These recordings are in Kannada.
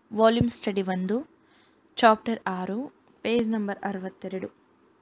ವಾಲ್ಯೂಮ್ ಸ್ಟಡಿ ಒಂದು ಚಾಪ್ಟರ್ ಆರು ಪೇಜ್ ನಂಬರ್ ಅರವತ್ತೆರಡು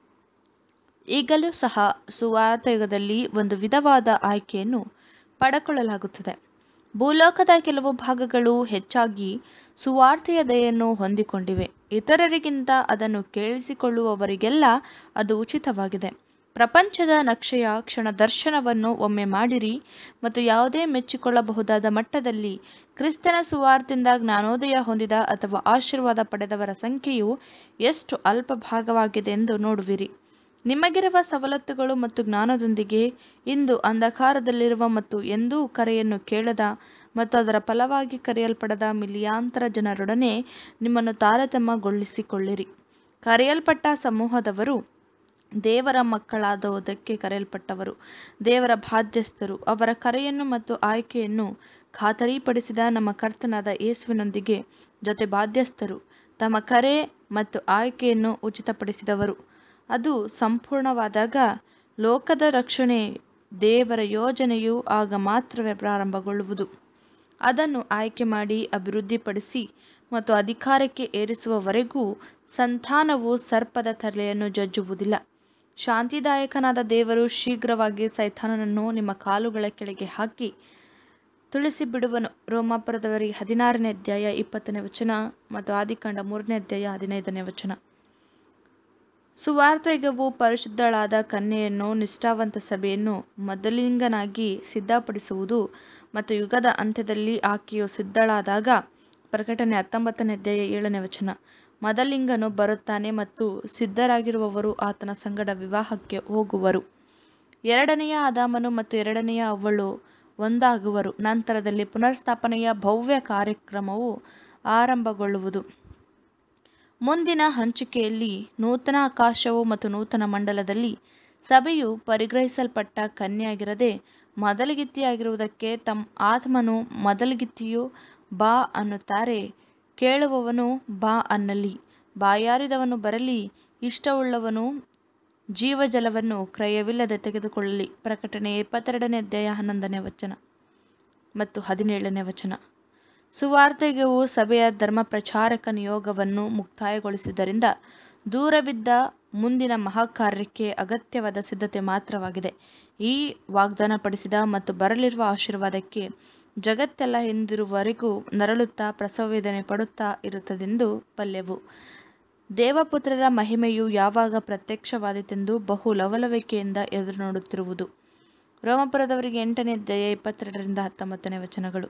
ಈಗಲೂ ಸಹ ಸುವಾರ್ತೆಯುಗದಲ್ಲಿ ಒಂದು ವಿಧವಾದ ಆಯ್ಕೆಯನ್ನು ಪಡಕೊಳ್ಳಲಾಗುತ್ತದೆ ಭೂಲೋಕದ ಕೆಲವು ಭಾಗಗಳು ಹೆಚ್ಚಾಗಿ ಸುವಾರ್ತೆಯ ದಯೆಯನ್ನು ಹೊಂದಿಕೊಂಡಿವೆ ಇತರರಿಗಿಂತ ಅದನ್ನು ಕೇಳಿಸಿಕೊಳ್ಳುವವರಿಗೆಲ್ಲ ಅದು ಉಚಿತವಾಗಿದೆ ಪ್ರಪಂಚದ ನಕ್ಷೆಯ ಕ್ಷಣದರ್ಶನವನ್ನು ಒಮ್ಮೆ ಮಾಡಿರಿ ಮತ್ತು ಯಾವುದೇ ಮೆಚ್ಚಿಕೊಳ್ಳಬಹುದಾದ ಮಟ್ಟದಲ್ಲಿ ಕ್ರಿಸ್ತನ ಸುವಾರ್ತೆಯಿಂದ ಜ್ಞಾನೋದಯ ಹೊಂದಿದ ಅಥವಾ ಆಶೀರ್ವಾದ ಪಡೆದವರ ಸಂಖ್ಯೆಯು ಎಷ್ಟು ಅಲ್ಪ ಭಾಗವಾಗಿದೆ ಎಂದು ನೋಡುವಿರಿ ನಿಮಗಿರುವ ಸವಲತ್ತುಗಳು ಮತ್ತು ಜ್ಞಾನದೊಂದಿಗೆ ಇಂದು ಅಂಧಕಾರದಲ್ಲಿರುವ ಮತ್ತು ಎಂದೂ ಕರೆಯನ್ನು ಕೇಳದ ಮತ್ತು ಅದರ ಫಲವಾಗಿ ಕರೆಯಲ್ಪಡದ ಮಿಲಿಯಾಂತರ ಜನರೊಡನೆ ನಿಮ್ಮನ್ನು ತಾರತಮ್ಯಗೊಳಿಸಿಕೊಳ್ಳಿರಿ ಕರೆಯಲ್ಪಟ್ಟ ಸಮೂಹದವರು ದೇವರ ಮಕ್ಕಳಾಗುವುದಕ್ಕೆ ಕರೆಯಲ್ಪಟ್ಟವರು ದೇವರ ಬಾಧ್ಯಸ್ಥರು ಅವರ ಕರೆಯನ್ನು ಮತ್ತು ಆಯ್ಕೆಯನ್ನು ಖಾತರಿಪಡಿಸಿದ ನಮ್ಮ ಕರ್ತನಾದ ಯೇಸುವಿನೊಂದಿಗೆ ಜೊತೆ ಬಾಧ್ಯಸ್ಥರು ತಮ್ಮ ಕರೆ ಮತ್ತು ಆಯ್ಕೆಯನ್ನು ಉಚಿತಪಡಿಸಿದವರು ಅದು ಸಂಪೂರ್ಣವಾದಾಗ ಲೋಕದ ರಕ್ಷಣೆ ದೇವರ ಯೋಜನೆಯು ಆಗ ಮಾತ್ರವೇ ಪ್ರಾರಂಭಗೊಳ್ಳುವುದು ಅದನ್ನು ಆಯ್ಕೆ ಮಾಡಿ ಅಭಿವೃದ್ಧಿಪಡಿಸಿ ಮತ್ತು ಅಧಿಕಾರಕ್ಕೆ ಏರಿಸುವವರೆಗೂ ಸಂತಾನವು ಸರ್ಪದ ತಲೆಯನ್ನು ಜಜ್ಜುವುದಿಲ್ಲ ಶಾಂತಿದಾಯಕನಾದ ದೇವರು ಶೀಘ್ರವಾಗಿ ಸೈತಾನನನ್ನು ನಿಮ್ಮ ಕಾಲುಗಳ ಕೆಳಗೆ ಹಾಕಿ ತುಳಿಸಿಬಿಡುವನು ರೋಮಾಪುರದವರಿಗೆ ಹದಿನಾರನೇ ಅಧ್ಯಾಯ ಇಪ್ಪತ್ತನೇ ವಚನ ಮತ್ತು ಆದಿಕಾಂಡ ಮೂರನೇ ಅಧ್ಯಾಯ ಹದಿನೈದನೇ ವಚನ ಸುವಾರ್ತೆಗವು ಪರಿಶುದ್ಧಳಾದ ಕನ್ಯೆಯನ್ನು ನಿಷ್ಠಾವಂತ ಸಭೆಯನ್ನು ಮೊದಲಿಂಗನಾಗಿ ಸಿದ್ಧಪಡಿಸುವುದು ಮತ್ತು ಯುಗದ ಅಂತ್ಯದಲ್ಲಿ ಆಕೆಯು ಸಿದ್ಧಳಾದಾಗ ಪ್ರಕಟಣೆ ಹತ್ತೊಂಬತ್ತನೇ ಅಧ್ಯಾಯ ಏಳನೇ ವಚನ ಮೊದಲಿಂಗನು ಬರುತ್ತಾನೆ ಮತ್ತು ಸಿದ್ಧರಾಗಿರುವವರು ಆತನ ಸಂಗಡ ವಿವಾಹಕ್ಕೆ ಹೋಗುವರು ಎರಡನೆಯ ಆದಾಮನು ಮತ್ತು ಎರಡನೆಯ ಅವಳು ಒಂದಾಗುವರು ನಂತರದಲ್ಲಿ ಪುನರ್ಸ್ಥಾಪನೆಯ ಭವ್ಯ ಕಾರ್ಯಕ್ರಮವು ಆರಂಭಗೊಳ್ಳುವುದು ಮುಂದಿನ ಹಂಚಿಕೆಯಲ್ಲಿ ನೂತನ ಆಕಾಶವು ಮತ್ತು ನೂತನ ಮಂಡಲದಲ್ಲಿ ಸಭೆಯು ಪರಿಗ್ರಹಿಸಲ್ಪಟ್ಟ ಕನ್ಯೆಯಾಗಿರದೆ ಮೊದಲಿಗಿತ್ತಿಯಾಗಿರುವುದಕ್ಕೆ ತಮ್ಮ ಆತ್ಮನು ಮೊದಲಿಗಿತ್ತಿಯು ಬಾ ಅನ್ನುತ್ತಾರೆ ಕೇಳುವವನು ಬಾ ಅನ್ನಲಿ ಬಾಯಾರಿದವನು ಬರಲಿ ಇಷ್ಟವುಳ್ಳವನು ಜೀವಜಲವನ್ನು ಕ್ರಯವಿಲ್ಲದೆ ತೆಗೆದುಕೊಳ್ಳಲಿ ಪ್ರಕಟಣೆ ಇಪ್ಪತ್ತೆರಡನೇ ಅಧ್ಯಾಯ ಹನ್ನೊಂದನೇ ವಚನ ಮತ್ತು ಹದಿನೇಳನೇ ವಚನ ಸುವಾರ್ತೆಗೆವು ಸಭೆಯ ಧರ್ಮ ಪ್ರಚಾರಕ ನಿಯೋಗವನ್ನು ಮುಕ್ತಾಯಗೊಳಿಸುವುದರಿಂದ ದೂರವಿದ್ದ ಮುಂದಿನ ಮಹಾಕಾರ್ಯಕ್ಕೆ ಅಗತ್ಯವಾದ ಸಿದ್ಧತೆ ಮಾತ್ರವಾಗಿದೆ ಈ ವಾಗ್ದಾನ ಪಡಿಸಿದ ಮತ್ತು ಬರಲಿರುವ ಆಶೀರ್ವಾದಕ್ಕೆ ಜಗತ್ತೆಲ್ಲ ಹಿಂದಿರುವವರೆಗೂ ನರಳುತ್ತಾ ಪ್ರಸವವೇದನೆ ಪಡುತ್ತಾ ಇರುತ್ತದೆಂದು ಬಲ್ಲೆವು ದೇವಪುತ್ರರ ಮಹಿಮೆಯು ಯಾವಾಗ ಪ್ರತ್ಯಕ್ಷವಾದೀತೆಂದು ಬಹು ಲವಲವಿಕೆಯಿಂದ ಎದುರು ನೋಡುತ್ತಿರುವುದು ರೋಮಪುರದವರಿಗೆ ಎಂಟನೇ ಅಧ್ಯಾಯ ಇಪ್ಪತ್ತೆರಡರಿಂದ ಹತ್ತೊಂಬತ್ತನೇ ವಚನಗಳು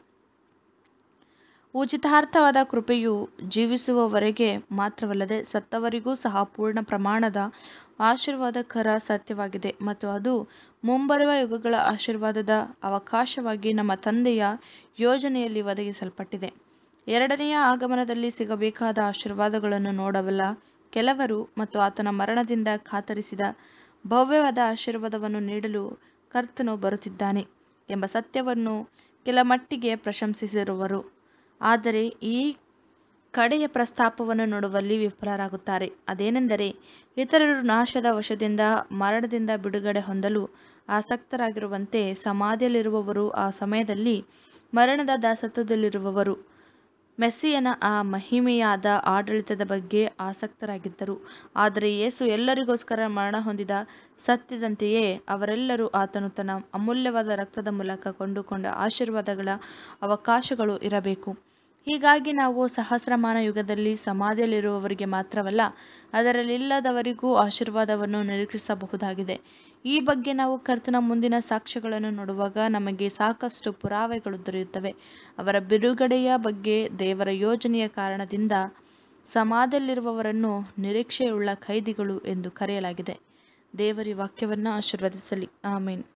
ಉಚಿತಾರ್ಥವಾದ ಕೃಪೆಯು ಜೀವಿಸುವವರೆಗೆ ಮಾತ್ರವಲ್ಲದೆ ಸತ್ತವರಿಗೂ ಸಹ ಪೂರ್ಣ ಪ್ರಮಾಣದ ಆಶೀರ್ವಾದಕರ ಸತ್ಯವಾಗಿದೆ ಮತ್ತು ಅದು ಮುಂಬರುವ ಯುಗಗಳ ಆಶೀರ್ವಾದದ ಅವಕಾಶವಾಗಿ ನಮ್ಮ ತಂದೆಯ ಯೋಜನೆಯಲ್ಲಿ ಒದಗಿಸಲ್ಪಟ್ಟಿದೆ ಎರಡನೆಯ ಆಗಮನದಲ್ಲಿ ಸಿಗಬೇಕಾದ ಆಶೀರ್ವಾದಗಳನ್ನು ನೋಡಬಲ್ಲ ಕೆಲವರು ಮತ್ತು ಆತನ ಮರಣದಿಂದ ಖಾತರಿಸಿದ ಭವ್ಯವಾದ ಆಶೀರ್ವಾದವನ್ನು ನೀಡಲು ಕರ್ತನು ಬರುತ್ತಿದ್ದಾನೆ ಎಂಬ ಸತ್ಯವನ್ನು ಕೆಲ ಮಟ್ಟಿಗೆ ಪ್ರಶಂಸಿಸಿರುವರು ಆದರೆ ಈ ಕಡೆಯ ಪ್ರಸ್ತಾಪವನ್ನು ನೋಡುವಲ್ಲಿ ವಿಫಲರಾಗುತ್ತಾರೆ ಅದೇನೆಂದರೆ ಇತರರು ನಾಶದ ವಶದಿಂದ ಮರಣದಿಂದ ಬಿಡುಗಡೆ ಹೊಂದಲು ಆಸಕ್ತರಾಗಿರುವಂತೆ ಸಮಾಧಿಯಲ್ಲಿರುವವರು ಆ ಸಮಯದಲ್ಲಿ ಮರಣದ ದಾಸತ್ವದಲ್ಲಿರುವವರು ಮೆಸ್ಸಿಯನ ಆ ಮಹಿಮೆಯಾದ ಆಡಳಿತದ ಬಗ್ಗೆ ಆಸಕ್ತರಾಗಿದ್ದರು ಆದರೆ ಯೇಸು ಎಲ್ಲರಿಗೋಸ್ಕರ ಮರಣ ಹೊಂದಿದ ಸತ್ಯದಂತೆಯೇ ಅವರೆಲ್ಲರೂ ಆತನು ತನ್ನ ಅಮೂಲ್ಯವಾದ ರಕ್ತದ ಮೂಲಕ ಕೊಂಡುಕೊಂಡ ಆಶೀರ್ವಾದಗಳ ಅವಕಾಶಗಳು ಇರಬೇಕು ಹೀಗಾಗಿ ನಾವು ಸಹಸ್ರಮಾನ ಯುಗದಲ್ಲಿ ಸಮಾಧಿಯಲ್ಲಿರುವವರಿಗೆ ಮಾತ್ರವಲ್ಲ ಅದರಲ್ಲಿಲ್ಲದವರಿಗೂ ಆಶೀರ್ವಾದವನ್ನು ನಿರೀಕ್ಷಿಸಬಹುದಾಗಿದೆ ಈ ಬಗ್ಗೆ ನಾವು ಕರ್ತನ ಮುಂದಿನ ಸಾಕ್ಷ್ಯಗಳನ್ನು ನೋಡುವಾಗ ನಮಗೆ ಸಾಕಷ್ಟು ಪುರಾವೆಗಳು ದೊರೆಯುತ್ತವೆ ಅವರ ಬಿಡುಗಡೆಯ ಬಗ್ಗೆ ದೇವರ ಯೋಜನೆಯ ಕಾರಣದಿಂದ ಸಮಾಧಿಯಲ್ಲಿರುವವರನ್ನು ನಿರೀಕ್ಷೆಯುಳ್ಳ ಖೈದಿಗಳು ಎಂದು ಕರೆಯಲಾಗಿದೆ ದೇವರ ವಾಕ್ಯವನ್ನು ಆಶೀರ್ವದಿಸಲಿ ಆಮೇನ್